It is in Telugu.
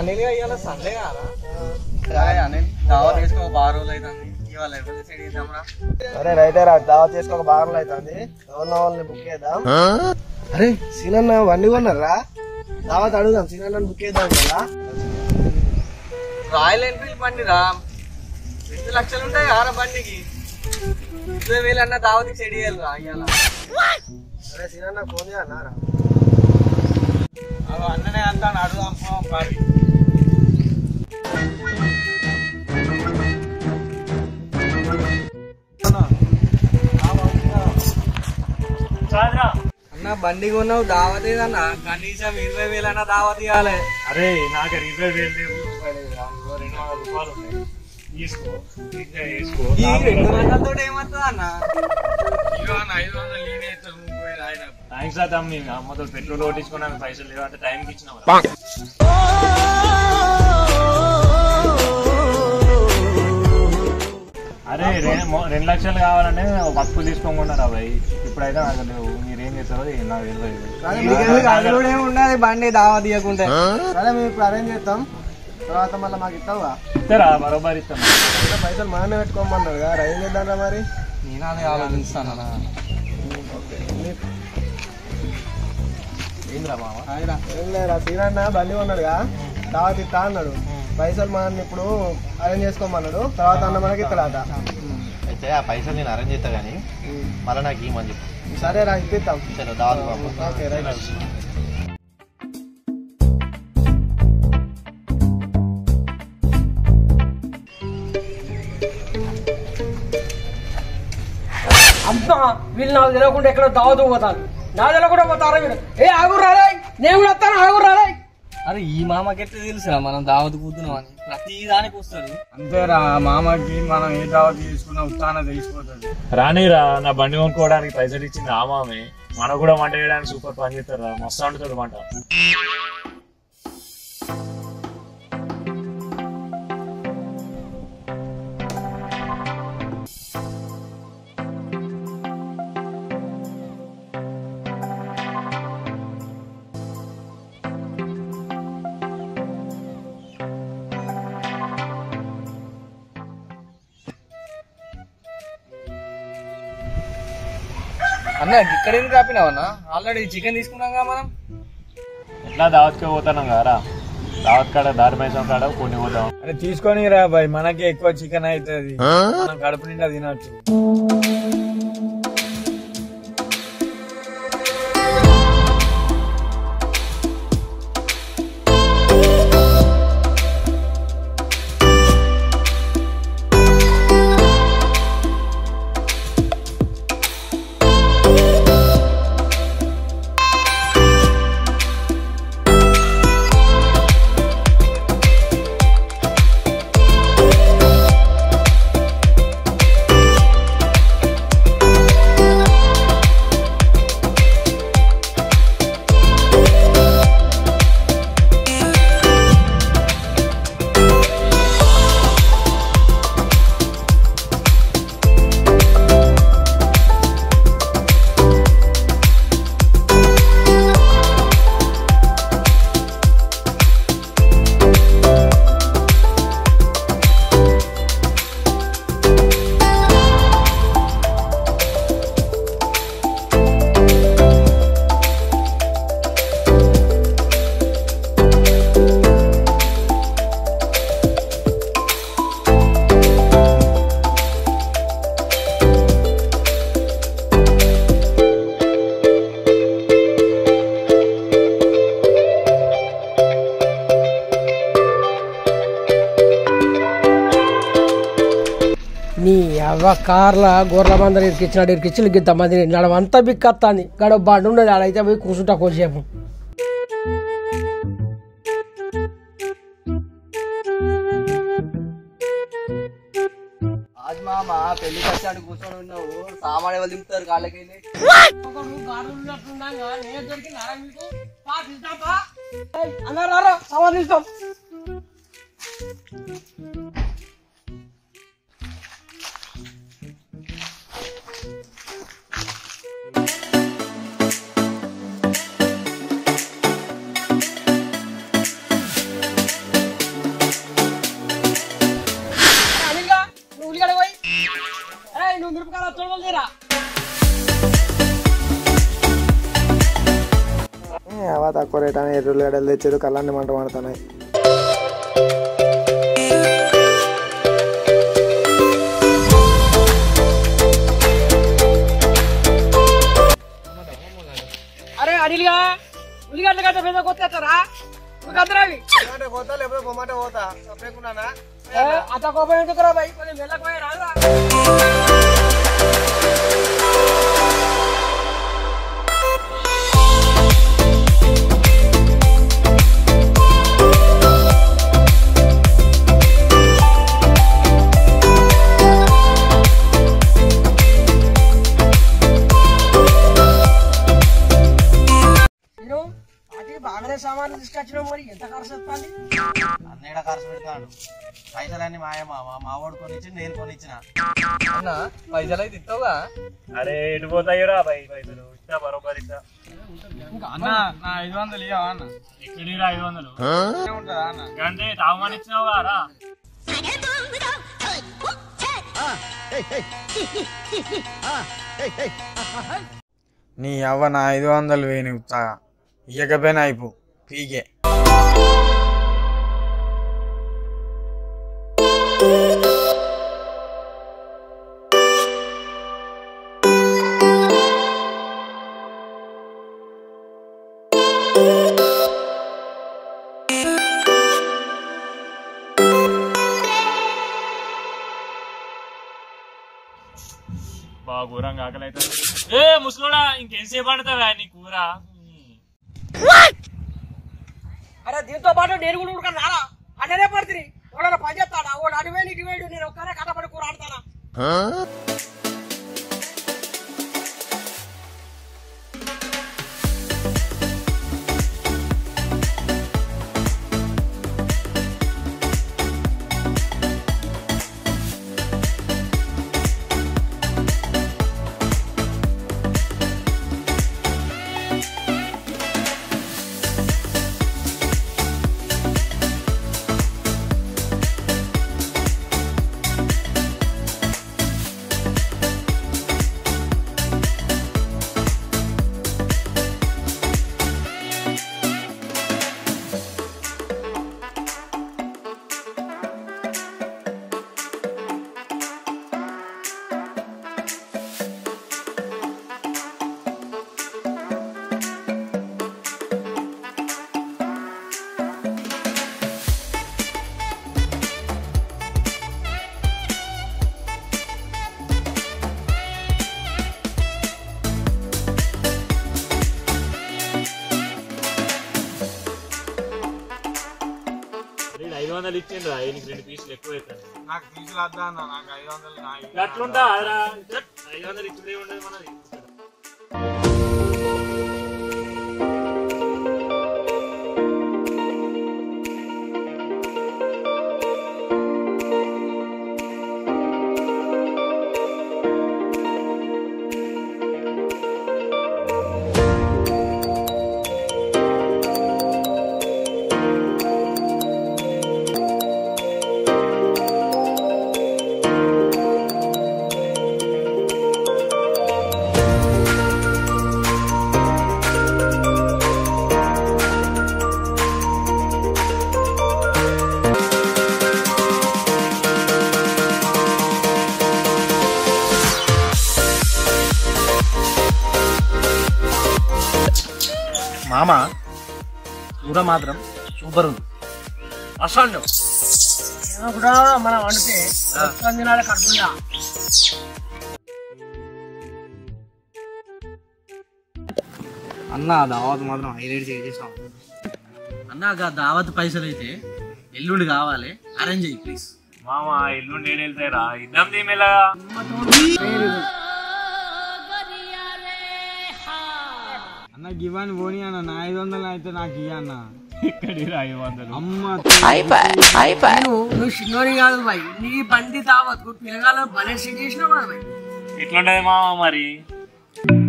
అనిల్ ఇవాళ సండే కాదా సరే అనిల్ దావా తీసుకో బాగా రోజులు అవుతుంది ఇవాళ ఎవరు డిసైడ్ చేద్దాంరా అరే రైతే రా దావత్ చేసుకోక బాగా అవుతుంది ఎవరిన వాళ్ళని బుక్ చేద్దాం అరే సీనన్న వన్నీ కొన్నారా దావత్ అడుగుదాం సీనన్న బుక్ చేద్దాం కదా రాయల్ ఎన్ఫీల్డ్ బండి రా రెండు లక్షలు ఉంటాయి ఆరా బండికి ఇరవై వేలు అన్న దావతికి సెట్ చేయాలి రా ఇవాళ అరే సీనన్న ఫోన్ చేయన్నారా అన్ననే అంటాను అడుగుదాం పాడి అన్న బండి కొన్నావు దావత్ ఏదన్న కనీసం ఇరవై వేలు అన్న దావత్ ఇవ్వాలి అరే నాకు ఇరవై వేలు లేవు రూపాయలు లేవు. ఇంకో రెండు వందల రూపాయలు ఉన్నాయి తీసుకో ఇంకా వేసుకో ఈ రెండు వందలతో ఏమవుతుంది అన్న థ్యాంక్స్ రా తమ్మి మీ అమ్మతో పెట్రోల్ కొట్టించుకున్నాను పైసలు లేవు అంటే టైంకి ఇచ్చినావు అరే రె- మొ- రెండు లక్షలు కావాలంటే వస్తువు తీసుకోకుండా రా భయ్ ఇప్పుడైతే నాకు లేవు మీరేం చేస్తారో ఇది నాకు తెలియదు అల్లుడు ఏమి ఉండదు బండి దావత్ ఇవ్వకుంటే సరే మేము ఇప్పుడు అరేంజ్ చేస్తాం తర్వాత మళ్ళీ మాకు ఇస్తావా ఇస్తారా బరోబర్ ఇస్తాం ఇంకా పైసలు మనమే పెట్టుకోమన్నారు కదా ఏం చేద్దాం మరి నేను అదే ఆలోచిస్తాను ఏంద్రా మామ ఏం లేరా సీనన్న బండి కొన్నాడుగా దావత్ ఇస్తా అన్నాడు పైసలు మనం ఇప్పుడు అరేంజ్ చేసుకోమన్నాడు తర్వాత అన్న మనకి ఇస్తాడట అయితే ఆ పైసలు నేను అరేంజ్ చేస్తా కానీ మళ్ళీ నాకు ఇవ్వమని చెప్పు సరే రా ఇప్పిస్తాం సరే దాదాపు బాబు ఓకే రైట్ అబ్బా వీళ్ళు నాకు తెలియకుండా ఎక్కడ దావతూ పోతాను నా తెలియకుండా పోతారా వీడు ఏ ఆగురు రాలే నేను కూడా వస్తాను ఆగురు రాలే అరే ఈ మామకెట్లా తెలుసురా మనం దావత్ కూతున్నాం అని ప్రతి దానికి వస్తాడు అంతేరా మామకి మనం ఏ దావత్ తీసుకున్నా ఉత్తాన తెలిసిపోతుంది రానిరా నా బండి కొనుక్కోవడానికి పైసలు ఇచ్చింది ఆ మామే మనకు కూడా వంట చేయడానికి సూపర్ పని చేస్తారా మస్తు వండుతాడు వంట అన్న ఇక్కడ ఎందుకు ఆపినావన్నా ఆల్రెడీ చికెన్ తీసుకున్నాం కదా మనం ఎట్లా దావత్కి పోతాను కదా దావత్ కాడ దారి పైసలు కాడ కొన్ని పోతాం అరే తీసుకొని రా బాయ్ మనకి ఎక్కువ చికెన్ అవుతుంది మనం కడుపు నిండా తినచ్చు నీ అవ్వ కార్ల గొర్రెల మందరు ఇరికిచ్చినాడు ఇరికిచ్చి గిద్ద మంది నడవంతా బిక్కత్తాంది గడ బండి ఉన్నది ఆడైతే పోయి కూర్చుంటా కొంచెంసేపు ఆజ్ మామ పెళ్లికి వచ్చాడు కూర్చొని ఉన్నావు సామాన్ ఎవరు దింపుతారు కాళ్ళకెళ్ళి అన్నారా సమాధిస్తాం పోయిరా అవా తక్కువ రేట్ అని ఎర్రులు గడలు తెచ్చారు కళ్ళన్ని మంట పడుతున్నాయి అరే అడిలిగా ఉల్లిగడ్డ గడ్డ మీద కొత్తేస్తారా గద్దరావి పోతా లేకపోతే బొమ్మట పోతా చెప్పలేకున్నానా అంత కోపం ఎందుకురా భయ్ కొంచెం వెళ్ళకపోయా రాదురా నేను వాటి బాగానే సామాన్లు తీసుకొచ్చినాం మరి ఎంత ఖర్చు వస్తుంది అన్నయ్య ఖర్చు పెడతాడు పైసలన్నీ మాయ మామ మా వాడు కొనిచ్చి నేను కొనిచ్చిన అన్న పైసలు అయితే ఇస్తావుగా అరే ఎటు పోతాయిరా బై పైసలు ఇస్తా బరోబర్ ఇస్తా అన్న నా ఐదు వందలు ఇవ్వవా అన్న ఎక్కడిరా ఐదు వందలు ఉంటుందా అన్న అంటే తాగుమని ఇచ్చినావు కదా నీ అవ్వ నా ఐదు వందలు వేయని ఉత్సాహ ఇయ్యకపోయినా అయిపో పీకే బాగా ఘోరంగా ఆకలి అవుతుంది ఏ ముసలోడా ఇంకేంసేపు పడతావా నీ కూర అరే దీంతో పాటు నేను కూడా ఉడకను రారా అన్ననే పడుతుంది వాడు పని చేస్తాడా వాడు అడివేడు ఇటు వేడు నేను ఒక్కనే కట్టబడి కూర ఆడతానా నేను ఐదు వందలు ఇచ్చిండ్రా నీకు రెండు పీసులు ఎక్కువ అవుతాయి నాకు తీసుకురా అన్న నాకు ఐదు వందలు నా అట్లుంటా రా ఐదు వందలు ఇచ్చుడే ఉండదు మనది మామ కూర మాత్రం సూపర్ ఉంది అసలు కూడా మనం వండితే మొత్తం తినాలి కడుపుందా అన్న దావత్ మాత్రం హైలైట్ చేసేసాం అన్న గా దావత్ పైసలు అయితే ఎల్లుండి కావాలి అరేంజ్ అయ్యి ప్లీజ్ మామ ఎల్లుండి ఏడు వెళ్తాయిరా ఇద్దాం దీమెలా అన్న గివాని పోనీ అన్న నా ఐదు వందలు అయితే నాకు ఇయ్య అన్న ఎక్కడిరా ఐదు వందలు అమ్మ నువ్వు నువ్వు చిన్నోని కాదు బాయ్ నీ బండి తావత్ పిల్లగాలు భలే సెట్ చేసినావు కదా బాయ్ ఎట్లుంటది మామ మరి